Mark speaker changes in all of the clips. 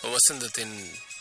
Speaker 1: வசந்தத்தின்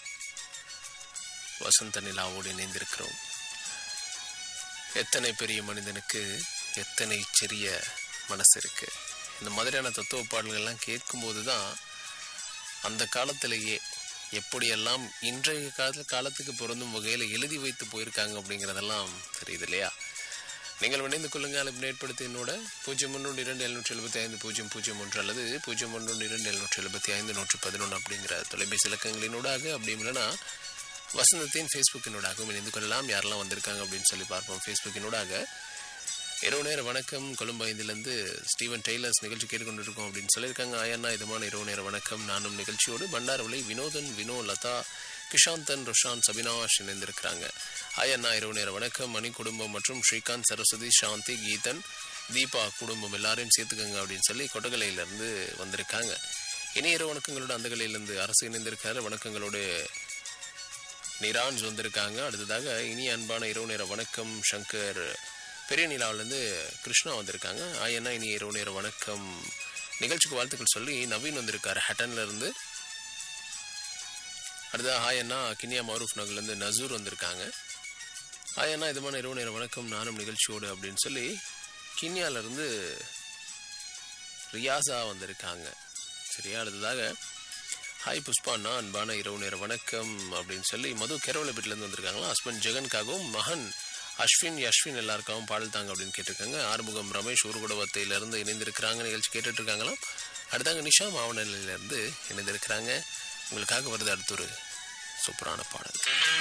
Speaker 1: வசந்த நிலாவோடு இணைந்திருக்கிறோம் எத்தனை பெரிய மனிதனுக்கு எத்தனை சிறிய மனசு இருக்கு இந்த மாதிரியான தத்துவ பாடல்கள்லாம் கேட்கும்போது தான் அந்த காலத்திலேயே எப்படியெல்லாம் இன்றைய கால காலத்துக்கு பொருந்தும் வகையில் எழுதி வைத்து போயிருக்காங்க அப்படிங்கிறதெல்லாம் தெரியுது இல்லையா நீங்கள் இணைந்து கொள்ளுங்கள் அழைப்பு ஏற்படுத்தி என்னோட பூஜ்ஜியம் ஒன்று இரண்டு எழுநூற்றி எழுபத்தி ஐந்து பூஜ்ஜியம் பூஜ்ஜியம் ஒன்று அல்லது பூஜ்ஜியம் ஒன்று இரண்டு எழுநூற்றி எழுபத்தி ஐந்து நூற்றி பதினொன்று அப்படிங்கிற தொலைபேசி இலக்கங்களினூடாக அப்படி இல்லைன்னா வசந்தத்தின் ஃபேஸ்புக்கினூடாகவும் இணைந்து கொள்ளலாம் யாரெல்லாம் வந்திருக்காங்க அப்படின்னு சொல்லி பார்ப்போம் ஃபேஸ்புக்கினூடாக இரவு நேர வணக்கம் கொழும்பு ஐந்துலேருந்து ஸ்டீவன் டெய்லர்ஸ் நிகழ்ச்சி கேட்டுக்கொண்டிருக்கோம் அப்படின்னு சொல்லியிருக்காங்க ஆயண்ணா இதமான இரவு நேர வணக்கம் நானும் நிகழ்ச்சியோடு பண்டாரவளை வினோதன் வினோ லதா கிஷாந்தன் ருஷான் சபினாஷ் இணைந்திருக்கிறாங்க ஆயண்ணா இரவு நேர வணக்கம் மணி குடும்பம் மற்றும் ஸ்ரீகாந்த் சரஸ்வதி சாந்தி கீதன் தீபா குடும்பம் எல்லாரையும் சேர்த்துக்கங்க அப்படின்னு சொல்லி கொட்டகலையிலேருந்து வந்திருக்காங்க இனி இரவு வணக்கங்களோட அந்த கலையிலேருந்து அரசு இணைந்திருக்காரு வணக்கங்களோடு நிரான்ஸ் வந்திருக்காங்க அடுத்ததாக இனி அன்பான இரவு நேர வணக்கம் சங்கர் பெரிய நிலாவிலேருந்து கிருஷ்ணா வந்திருக்காங்க ஆயண்ணா இனி இரவு நேர வணக்கம் நிகழ்ச்சிக்கு வாழ்த்துக்கள் சொல்லி நவீன் வந்திருக்காரு ஹட்டன்ல இருந்து அடுத்தது ஹாயண்ணா கினியா மரூஃப் நகர்லேருந்து நசூர் வந்திருக்காங்க ஹாயண்ணா இதுமான இரவு நேர வணக்கம் நானும் நிகழ்ச்சியோடு அப்படின்னு சொல்லி கினியாவிலேருந்து ரியாஸா வந்திருக்காங்க சரியா அடுத்ததாக ஹாய் புஷ்பாண்ணா அன்பான இரவு நேர வணக்கம் அப்படின்னு சொல்லி மது கேரவலப்பேட்டிலேருந்து வந்திருக்காங்களா ஹஸ்பண்ட் ஜெகன்காகவும் மகன் அஸ்வின் யஸ்வின் எல்லாருக்காகவும் பாடல் தாங்க அப்படின்னு கேட்டிருக்காங்க ஆறுமுகம் ரமேஷ் ஊர்குடவத்தையிலேருந்து இணைந்திருக்கிறாங்க நிகழ்ச்சி கேட்டுட்டு இருக்காங்களாம் அடுத்தாங்க நிஷா மாவட்டத்திலேருந்து இணைந்திருக்கிறாங்க உங்களுக்காக வருது அடுத்த ஒரு சூப்பரான பாடல்